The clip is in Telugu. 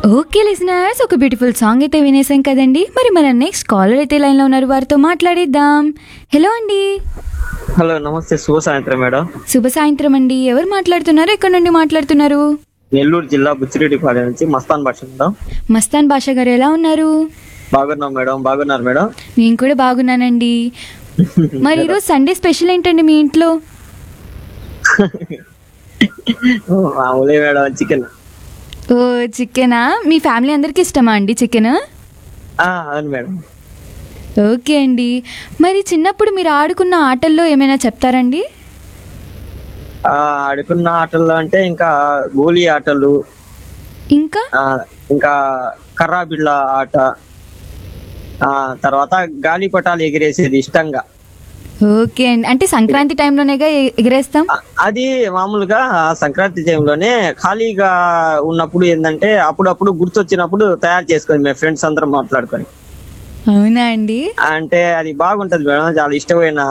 ఓకే లిసనర్స్ ఒక బ్యూటిఫుల్ సాంగ్ అయితే వినేసాం కదండి మరి మన నెక్స్ట్ కాలర్ అయితే లైన్లో ఉన్నారు వారితో మాట్లాడేద్దాం హలో అండి హలో నమస్తే శుభ సాయంత్రం మేడం శుభ సాయంత్రం అండి ఎవరు మాట్లాడుతున్నారు ఎక్కడి నుండి మాట్లాడుతున్నారు నెల్లూరు జిల్లా బుచ్చిరెడ్డిపాలెం నుంచి మస్తాన్ భాష మేడం మస్తాన్ భాష గారు ఎలా ఉన్నారు బాగున్నాం మేడం బాగున్నారు మేడం నేను కూడా బాగున్నానండి మరి ఈరోజు సండే స్పెషల్ ఏంటండి మీ ఇంట్లో ఓ, మామూలే మేడం చికెన్ ఓ చికెనా మీ ఫ్యామిలీ అందరికి ఇష్టమా అండి చికెన్ అవును మేడం ఓకే అండి మరి చిన్నప్పుడు మీరు ఆడుకున్న ఆటల్లో ఏమైనా చెప్తారండి ఆ, ఆడుకున్న ఆటల్లో అంటే ఇంకా గోలీ ఆటలు ఇంకా ఆ, ఇంకా కర్రా బిళ్ళ ఆట ఆ తర్వాత గాలిపటాలు ఎగిరేసేది ఇష్టంగా ఓకే అండి అంటే సంక్రాంతి టైంలోనేగా ఎ- ఎగరేస్తాం ఆ, అది మామూలుగా సంక్రాంతి టైంలోనే ఖాళీగా ఉన్నప్పుడు ఏంటంటే అప్పుడప్పుడు గుర్తొచ్చినప్పుడు తయారు చేసుకొని మేము ఫ్రెండ్స్ అందరం మాట్లాడుకొని అవునా అండి అంటే అది బాగుంటది మేడం చాలా ఇష్టమైన